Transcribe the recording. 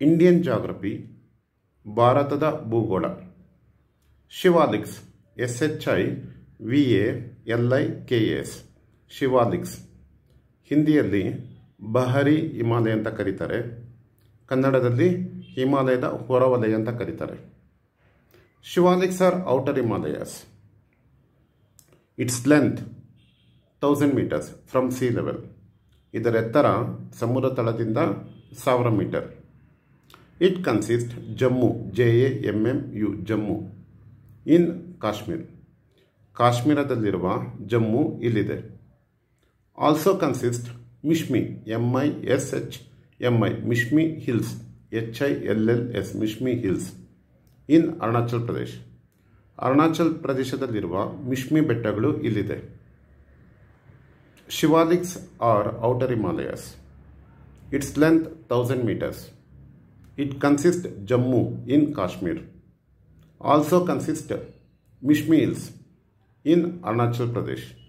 Indian geography ಭಾರತದ ಭೂಗೋಳ Shivaliks S H I V A L I K S Shivaliks ಹಿಂದಿಯಲ್ಲಿ ಬಹರಿ ಹಿಮಾಲಯ ಅಂತ ಕರೀತಾರೆ ಕನ್ನಡದಲ್ಲಿ ಹಿಮಾಲಯದ ಹೊರವಲಯ ಅಂತ ಕರೀತಾರೆ Shivaliks are outer Himalayas its length thousand metres from sea level ಇದರ ಎತ್ತರ ಸಮುದ್ರ ತಳದಿಂದ ಸಾವಿರ metre it consist Jammu J A M M U Jammu in Kashmir ಕಾಶ್ಮೀರದಲ್ಲಿರುವ ಜಮ್ಮು ಇಲ್ಲಿದೆ also consist Mishmi M I S H M I Mishmi hills H I L L S Mishmi hills in Arunachal Pradesh Arunachal ಪ್ರದೇಶದಲ್ಲಿರುವ ಮಿಶ್ಮಿ ಬೆಟ್ಟಗಳು ಇಲ್ಲಿದೆ Shivaliks are outer Himalayas its length thousand metres it consist Jammu in Kashmir also consist Mishmi hills in Arunachal Pradesh